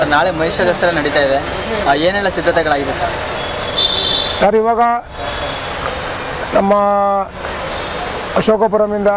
Sir ನಾಳೆ ಮಹಿಷ ದಸರಾ ನಡೀತಾ ಇದೆ ಆ, ಏನೆಲ್ಲ ಸಿದ್ಧತೆಗಳಾಗಿದೆ ಸರ್ ಸರ್ ಇವಾಗ ನಮ್ಮ ಅಶೋಕಪುರಮಿಂದ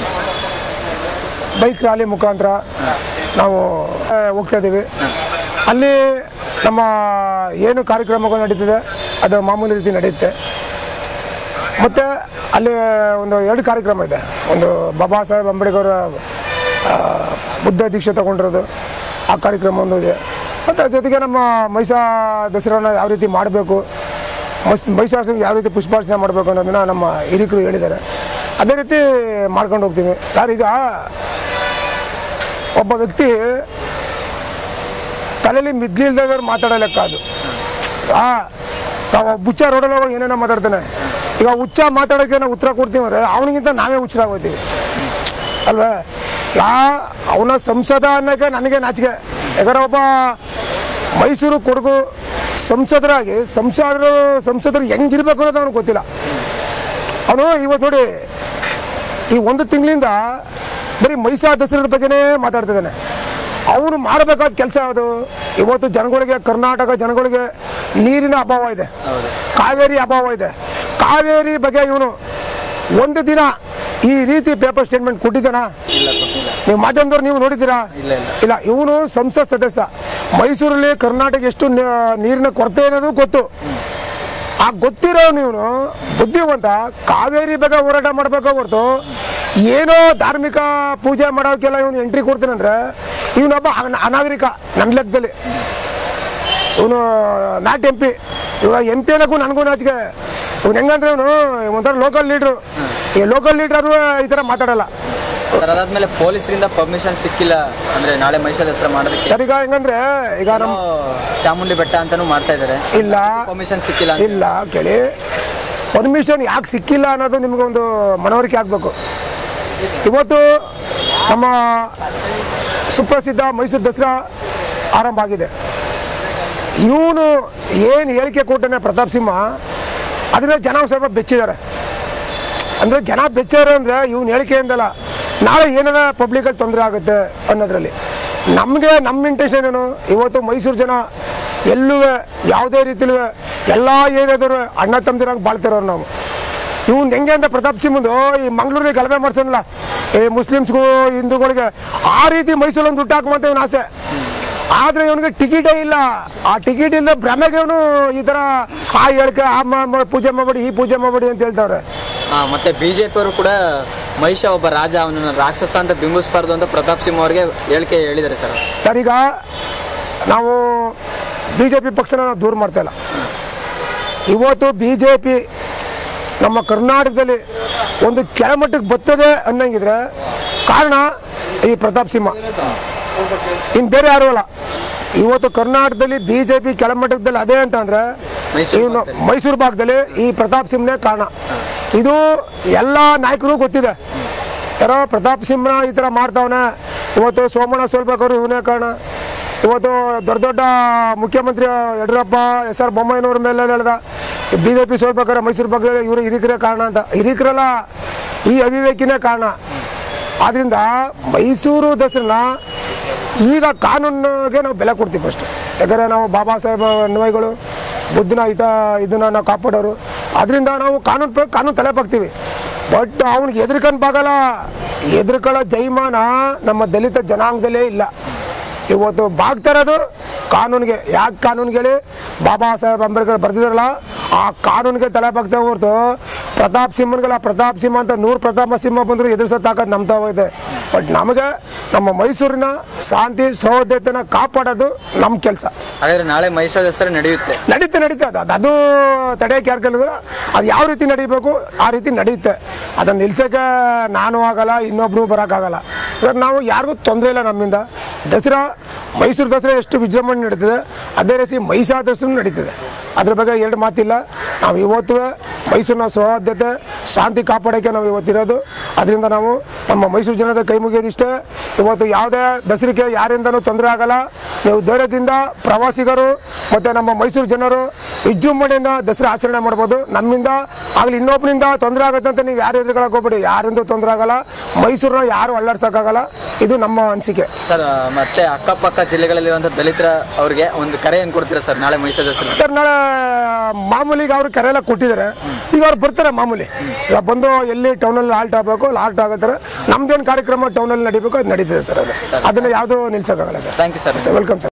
ಬೈಕ್ ರ್ಯಾಲಿ ಮುಖಾಂತರ ನಾವು ಆ, ಹೋಗ್ತಾ ಇದ್ದೀವಿ ಅಲ್ಲಿ ನಮ್ಮ ಏನು ಕಾರ್ಯಕ್ರಮಗಳು ನಡೀತಿದೆ ಅದು ಮಾಮೂಲಿ ರೀತಿ ನಡೆಯುತ್ತೆ ಮತ್ತು ಅಲ್ಲಿ ಒಂದು ಎರಡು ಕಾರ್ಯಕ್ರಮ ಇದೆ ಒಂದು ಬಾಬಾ ಸಾಹೇಬ್ ಅಂಬೇಡ್ಕರ್ ಆ, ಬುದ್ಧ ದೀಕ್ಷೆ ತಗೊಂಡಿರೋದು ಆ ಕಾರ್ಯಕ್ರಮ ಒಂದು ಇದೆ ಮತ್ತು ಅದ್ರ ಜೊತೆಗೆ ನಮ್ಮ ಮೈಸಾ ದಸರಾನ ಯಾವ ರೀತಿ ಮಾಡಬೇಕು ಮೈಸ್ ಮೈಸಾಸುರಿಗೆ ಯಾವ ರೀತಿ ಪುಷ್ಪಾರ್ಚನೆ ಮಾಡಬೇಕು ಅನ್ನೋದನ್ನ ನಮ್ಮ ಹಿರಿಕರು ಹೇಳಿದ್ದಾರೆ ಅದೇ ರೀತಿ ಮಾಡ್ಕೊಂಡು ಹೋಗ್ತೀವಿ ಸರ್ ಈಗ ಒಬ್ಬ ವ್ಯಕ್ತಿ ತಲೆಯಲ್ಲಿ ಮಿದ್ಲಿಲ್ದವ್ರು ಮಾತಾಡೋ ಲೆಕ್ಕ ಅದು ಆ ನಾವು ಹುಚ್ಚ ರೋಡಲ್ಲಿ ಹೋಗಿ ಏನೇನೋ ಮಾತಾಡ್ತಾನೆ ಈಗ ಹುಚ್ಚ ಮಾತಾಡೋಕ್ಕೆ ನಾವು ಉತ್ತರ ಕೊಡ್ತೀವಿ ಅಂದರೆ ಅವನಿಗಿಂತ ನಾವೇ ಹುಚ್ಚರಾಗಿ ಹೋಗ್ತೀವಿ ಅಲ್ವೇ ಯಾ ಅವನ ಸಂಸದ ಅನ್ನೋಕ್ಕೆ ನನಗೆ ನಾಚಿಕೆ ಯಾಕಂದ್ರೆ ಒಬ್ಬ ಮೈಸೂರು ಕೊಡಗು ಸಂಸದರಾಗಿ ಸಂಸದರು ಸಂಸದರು ಹೆಂಗಿರ್ಬೇಕು ಅನ್ನೋದು ಅವ್ನಿಗೆ ಗೊತ್ತಿಲ್ಲ ಅವನು ಇವತ್ತು ನೋಡಿ ಈ ಒಂದು ತಿಂಗಳಿಂದ ಬರೀ ಮೈಸಾ ದಸರಾದ ಬಗ್ಗೆನೇ ಮಾತಾಡ್ತಿದ್ದಾನೆ ಅವನು ಮಾಡಬೇಕಾದ ಕೆಲಸ ಯಾವುದು ಇವತ್ತು ಜನಗಳಿಗೆ ಕರ್ನಾಟಕ ಜನಗಳಿಗೆ ನೀರಿನ ಅಭಾವ ಇದೆ ಕಾವೇರಿ ಅಭಾವ ಇದೆ ಕಾವೇರಿ ಬಗ್ಗೆ ಇವನು ಒಂದು ದಿನ ಈ ರೀತಿ ಪೇಪರ್ ಸ್ಟೇಟ್ಮೆಂಟ್ ಕೊಟ್ಟಿದ್ದಾನಾ ಇಲ್ಲ ಗೊತ್ತಿಲ್ಲ ನೀವು ಮಾಧ್ಯಮದವ್ರು ನೀವು ನೋಡಿದ್ದೀರಾ ಇಲ್ಲ, ಇಲ್ಲ. ಇಲ್ಲ ಇವನು ಸಂಸತ್ ಸದಸ್ಯ ಮೈಸೂರಲ್ಲಿ ಕರ್ನಾಟಕ ಎಷ್ಟು ನ- ನೀರಿನ ಕೊರತೆ ಅನ್ನೋದು ಗೊತ್ತು ಆ ಗೊತ್ತಿರೋ ನೀವು ಬುದ್ಧಿವಂತ ಕಾವೇರಿ ಬಗ್ಗೆ ಹೋರಾಟ ಮಾಡಬೇಕು ಹೊರತು ಏನೋ ಧಾರ್ಮಿಕ ಪೂಜೆ ಮಾಡೋಕ್ಕೆಲ್ಲ ಇವನು ಎಂಟ್ರಿ ಕೊಡ್ತೀನಂದ್ರೆ ಇವನೊಬ್ಬ ಅನ- ಅನಾಗರಿಕ ನನ್ನ ಲೆಕ್ಕದಲ್ಲಿ ಇವನು ನಾಟ್ ಎಂ ಪಿ ಇವಾಗ ಎಂ ಪಿ ಅನ್ನೋಕ್ಕೂ ನನಗೂ ನಾಚಿಕೆ ಇವನು ಹೆಂಗಂದ್ರೆ ಇವನು ಒಂಥರ ಲೋಕಲ್ ಲೀಡ್ರು ಈ ಲೋಕಲ್ ಲೀಡ್ರ್ ಅದು ಈ ಥರ ಮಾತಾಡಲ್ಲ ಸರ್ ಅದಾದ್ಮೇಲೆ ಪೊಲೀಸರಿಂದ ಪರ್ಮಿಷನ್ ಸಿಕ್ಕಿಲ್ಲ ಅಂದ್ರೆ ನಾಳೆ ಮಹಿಷ ದಸರಾ ಮಾಡೋದಕ್ಕೆ ಸರ್ ಈಗ ಹೆಂಗಂದ್ರೆ ಈಗ ನಮ್ಮ ಏನೋ ಚಾಮುಂಡಿ ಬೆಟ್ಟ ಅಂತಾನೂ ಮಾಡ್ತಾ ಇದ್ದಾರೆ ಇಲ್ಲ ಪರ್ಮಿಷನ್ ಸಿಕ್ಕಿಲ್ಲ ಅಂತ ಇಲ್ಲ ಕೇಳಿ ಪರ್ಮಿಷನ್ ಯಾಕೆ ಸಿಕ್ಕಿಲ್ಲ ಅನ್ನೋದು ನಿಮಗೊಂದು ಮನವರಿಕೆ ಆಗಬೇಕು ಇವತ್ತು ನಮ್ಮ ಸುಪ್ರಸಿದ್ಧ ಮೈಸೂರು ದಸರಾ ಆರಂಭ ಆಗಿದೆ ಇವನು ಏನು ಹೇಳಿಕೆ ಕೊಟ್ಟನೆ ಪ್ರತಾಪ್ ಸಿಂಹ ಅದನ್ನ ಜನ ಒಂದ್ ಸ್ವಲ್ಪ ಬೆಚ್ಚಿದ್ದಾರೆ ಅಂದರೆ ಜನ ಬೆಚ್ಚರು ಅಂದರೆ ಇವ್ನು ಹೇಳಿಕೆಯಿಂದಲ್ಲ ನಾಳೆ ಏನಾರ ಪಬ್ಲಿಕಲ್ಲಿ ತೊಂದರೆ ಆಗುತ್ತೆ ಅನ್ನೋದ್ರಲ್ಲಿ ನಮಗೆ ನಮ್ಮ ಇಂಟೆನ್ಷನ್ ಏನು ಇವತ್ತು ಮೈಸೂರು ಜನ ಎಲ್ಲೂ ಯಾವುದೇ ರೀತಿಲೂ ಎಲ್ಲ ಏರಿಯಾದವರು ಅಣ್ಣ ತಮ್ಮದಿರಾಗಿ ಬಾಳ್ತಿರೋರು ನಾವು ಇವ್ನು ಹೆಂಗೆ ಅಂತ ಪ್ರತಾಪ್ ಸಿಂಹಂದು ಈ ಮಂಗಳೂರಿಗೆ ಗಲಭೆ ಮಾಡ್ಸೋನಲ್ಲ ಈ ಮುಸ್ಲಿಮ್ಸ್ಗೂ ಹಿಂದೂಗಳಿಗೆ ಆ ರೀತಿ ಮೈಸೂರಲ್ಲಿ ದುಡ್ಡು ಹಾಕುವಂತ ಇವನು ಆಸೆ ಆದರೆ ಇವನಿಗೆ ಟಿಕೆಟೇ ಇಲ್ಲ ಆ ಟಿಕೆಟ್ ಇಲ್ಲದೆ ಭ್ರಮೆಗೆ ಇವನು ಈ ಥರ ಆ ಹೇಳಿಕೆ ಆ ಮ- ಮ- ಪೂಜೆ ಮಾಡಬೇಡಿ ಈ ಪೂಜೆ ಮಾಡಬೇಡಿ ಅಂತ ಹೇಳ್ತಾವ್ರೆ ಆ, ಮತ್ತೆ ಬಿಜೆಪಿ ಅವರು ಕೂಡ ಮಹಿಷ ಒಬ್ಬ ರಾಜ ಅವನನ್ನ ರಾಕ್ಷಸ ಅಂತ ಬಿಂಬಿಸಬಾರ್ದು ಅಂತ ಪ್ರತಾಪ್ ಸಿಂಹ ಅವರಿಗೆ ಹೇಳಿಕೆ ಹೇಳಿದ್ದಾರೆ ಸರ್ ಸರ್ ಈಗ ನಾವು ಬಿ ಜೆ ಪಿ ಪಕ್ಷನ ನಾವು ದೂರ ಮಾಡ್ತಾ ಇಲ್ಲ ಇವತ್ತು ಬಿ ಜೆ ಪಿ ನಮ್ಮ ಕರ್ನಾಟಕದಲ್ಲಿ ಒಂದು ಕೆಳಮಟ್ಟಕ್ಕೆ ಬರ್ತದೆ ಅನ್ನಂಗಿದ್ರೆ ಕಾರಣ ಈ ಪ್ರತಾಪ್ ಸಿಂಹ ಇನ್ನು ಬೇರೆ ಯಾರೂ ಅಲ್ಲ ಇವತ್ತು ಕರ್ನಾಟಕದಲ್ಲಿ ಬಿ ಜೆ ಪಿ ಕೆಳಮಟ್ಟದಲ್ಲಿ ಅದೇ ಅಂತ ಅಂದರೆ ಮೈಸೂರು ಇವನು ಭಾಗದಲ್ಲಿ. ಮೈಸೂರು ಭಾಗದಲ್ಲಿ ಈ ಪ್ರತಾಪ್ ಸಿಂಹನೇ ಕಾರಣ ಇದು ಎಲ್ಲ ನಾಯಕರು ಗೊತ್ತಿದೆ ಯಾರೋ ಪ್ರತಾಪ್ ಸಿಂಹ ಈ ಥರ ಮಾಡ್ತಾವನೆ ಇವತ್ತು ಸೋಮಣ್ಣ ಸೋಲ್ಬೇಕಾದ್ರು ಇವನೇ ಕಾರಣ ಇವತ್ತು ದೊಡ್ಡ ದೊಡ್ಡ ಮುಖ್ಯಮಂತ್ರಿ ಯಡಿಯೂರಪ್ಪ ಎಸ್ ಆರ್ ಬೊಮ್ಮಾಯಿನವ್ರ ಮೇಲೆ ಹೇಳ್ದ ಬಿ ಜೆ ಪಿ ಸೋಲ್ಬೇಕಾದ್ರೆ ಮೈಸೂರು ಭಾಗದಲ್ಲಿ ಇವರು ಹಿರಿಕರೇ ಕಾರಣ ಅಂತ ಹಿರಿಕರಲ್ಲ ಈ ಅವಿವೇಕಿನೇ ಕಾರಣ ಆದ್ದರಿಂದ ಮೈಸೂರು ದಸರನ್ನ ಈಗ ಕಾನೂನಿಗೆ ನಾವು ಬೆಲೆ ಕೊಡ್ತೀವಿ ಫಸ್ಟ್ ಯಾಕಂದರೆ ನಾವು ಬಾಬಾ ಸಾಹೇಬ್ ಅನ್ವಯಗಳು ಬುದ್ಧನ ಹಿತ ಇದನ್ನು ನಾವು ಕಾಪಾಡೋರು ಅದರಿಂದ ನಾವು ಕಾನೂನು ಪ್ರ- ಕಾನೂನು ತಲೆ ಬಾಗ್ತೀವಿ ಬಟ್ ಅವ್ನಿಗೆ ಎದುರ್ಕೊಂಡು ಬಾಗಲ್ಲ ಎದುರ್ಕೊಳ್ಳೋ ಜೈಮಾನ ನಮ್ಮ ದಲಿತ ಜನಾಂಗದಲ್ಲೇ ಇಲ್ಲ ಇವತ್ತು ಬಾಗ್ತಾ ಇರೋದು ಕಾನೂನಿಗೆ ಯಾಕೆ ಕಾನೂನಿಗೆ ಹೇಳಿ ಬಾಬಾ ಸಾಹೇಬ್ ಅಂಬೇಡ್ಕರ್ ಬರೆದಿದ್ರಲ್ಲ ಆ ಕಾನೂನಿಗೆ ತಲೆ ಬಾಗ್ತಾ ಹೊರ್ತು ಪ್ರತಾಪ್ ಸಿಂಹನ್ಗೆಲ್ಲ ಪ್ರತಾಪ್ ಸಿಂಹ ಅಂತ ನೂರು ಪ್ರತಾಪ ಸಿಂಹ ಬಂದರೂ ಎದುರಿಸೋ ತಾಕತ್ ನಮ್ತಾ ಹೋಗಿದೆ ಬಟ್ ನಮಗೆ ನಮ್ಮ ಮೈಸೂರಿನ ಶಾಂತಿ ಸೌಹಾರ್ದತೆನ ಕಾಪಾಡೋದು ನಮ್ಮ ಕೆಲಸ ಹಾಗಾದ್ರೆ ನಾಳೆ ಮಹಿಷ ದಸರಾ ನಡೆಯುತ್ತೆ ನಡೀತೆ ನಡೀತೆ ಅದು ಅದು- ಅದು ತಡೆಯೋಕೆ ಯಾರು ಕೇಳಿದ್ರೆ ಅದು ಯಾವ ರೀತಿ ನಡೀಬೇಕು ಆ ರೀತಿ ನಡೆಯುತ್ತೆ ಅದನ್ನು ನಿಲ್ಸೋಕ್ಕೆ ನಾನು ಆಗಲ್ಲ ಇನ್ನೊಬ್ರು ಬರೋಕ್ಕಾಗಲ್ಲ ಇವಾಗ ನಾವು ಯಾರಿಗೂ ತೊಂದರೆ ಇಲ್ಲ ನಮ್ಮಿಂದ ದಸರಾ ಮೈಸೂರು ದಸರಾ ಎಷ್ಟು ವಿಜೃಂಭಣೆ ನಡೀತದೆ ಅದೇ ರೀತಿ ಮೈಸಾ ದಸರಾ ನಡೀತದೆ ಅದ್ರ ಬಗ್ಗೆ ಎರಡು ಮಾತಿಲ್ಲ ನಾವು ಇವತ್ತು ಮೈಸೂರಿನ ಸೌಹಾರ್ದತೆ ಶಾಂತಿ ಕಾಪಾಡೋಕ್ಕೆ ನಾವು ಇವತ್ತಿರೋದು ಅದರಿಂದ ನಾವು ನಮ್ಮ ಮೈಸೂರು ಜನದ ಕೈ ಮುಗಿಯೋದಿಷ್ಟೇ ಇವತ್ತು ಯಾವುದೇ ದಸರಿಕೆ ಯಾರಿಂದನೂ ತೊಂದರೆ ಆಗಲ್ಲ ನೀವು ಧೈರ್ಯದಿಂದ ಪ್ರವಾಸಿಗರು ಮತ್ತು ನಮ್ಮ ಮೈಸೂರು ಜನರು ವಿಜೃಂಭಣೆಯಿಂದ ದಸರಾ ಆಚರಣೆ ಮಾಡ್ಬೋದು ನಮ್ಮಿಂದ ಆಗಲಿ ಇನ್ನೊಬ್ಬನಿಂದ ತೊಂದರೆ ಆಗುತ್ತೆ ಅಂತ ನೀವು ಯಾರು ಎದುರುಗಳಕ್ಕೆ ಹೋಗ್ಬೇಡಿ ಯಾರಿಂದೂ ತೊಂದರೆ ಆಗಲ್ಲ ಮೈಸೂರನ್ನ ಯಾರು ಅಲ್ಲಾಡ್ಸೋಕ್ಕಾಗಲ್ಲ ಇದು ನಮ್ಮ ಅನಿಸಿಕೆ ಸರ್ ಮತ್ತೆ ಅಕ್ಕಪಕ್ಕ ಜಿಲ್ಲೆಗಳಲ್ಲಿರುವಂಥ ದಲಿತರ ಅವ್ರಿಗೆ ಒಂದು ಕರೆ ಏನು ಕೊಡ್ತೀರಾ ಸರ್ ನಾಳೆ ಮಹಿಷಾ ದಸರಾ ಸರ್ ನಾಳೆ ಮಾಮೂಲಿಗೆ ಅವ್ರು ಕರೆ ಎಲ್ಲ ಕೊಟ್ಟಿದ್ದಾರೆ ಈಗ ಅವ್ರು ಬರ್ತಾರೆ ಮಾಮೂಲಿ ಈಗ ಬಂದು ಎಲ್ಲಿ ಟೌನಲ್ಲಿ ಹಾಲ್ಟ್ ಆಗಬೇಕು ಅಲ್ಲಿ ಹಾಲ್ಟ್ ಆಗತ್ತಾರೆ ನಮ್ದೇನು ಕಾರ್ಯಕ್ರಮ ಟೌನಲ್ಲಿ ನಡಿಬೇಕು ಅದು ನಡೀತದೆ ಸರ್ ಅದು ಅದನ್ನ ಯಾವುದೂ ನಿಲ್ಸೋಕ್ಕಾಗಲ್ಲ sir thank you sir welcome sir